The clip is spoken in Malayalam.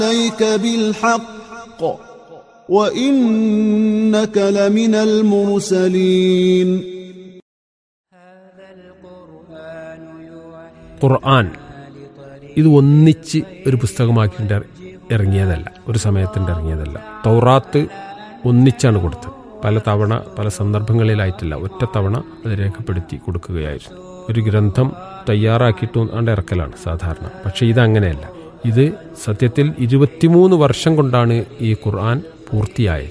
عليك بالحق وإنك لمن المرسلين ഖുർആൻ ഇത് ഒന്നിച്ച് ഒരു പുസ്തകമാക്കിയിട്ട് ഇറങ്ങിയതല്ല ഒരു സമയത്തിൻ്റെ ഇറങ്ങിയതല്ല തൗറാത്ത് ഒന്നിച്ചാണ് കൊടുത്തത് പല തവണ പല സന്ദർഭങ്ങളിലായിട്ടില്ല ഒറ്റ തവണ അത് രേഖപ്പെടുത്തി കൊടുക്കുകയായിരുന്നു ഒരു ഗ്രന്ഥം തയ്യാറാക്കിയിട്ട് ആണ്ട് ഇറക്കലാണ് സാധാരണ പക്ഷേ ഇതങ്ങനെയല്ല ഇത് സത്യത്തിൽ ഇരുപത്തിമൂന്ന് വർഷം കൊണ്ടാണ് ഈ ഖുർആൻ പൂർത്തിയായത്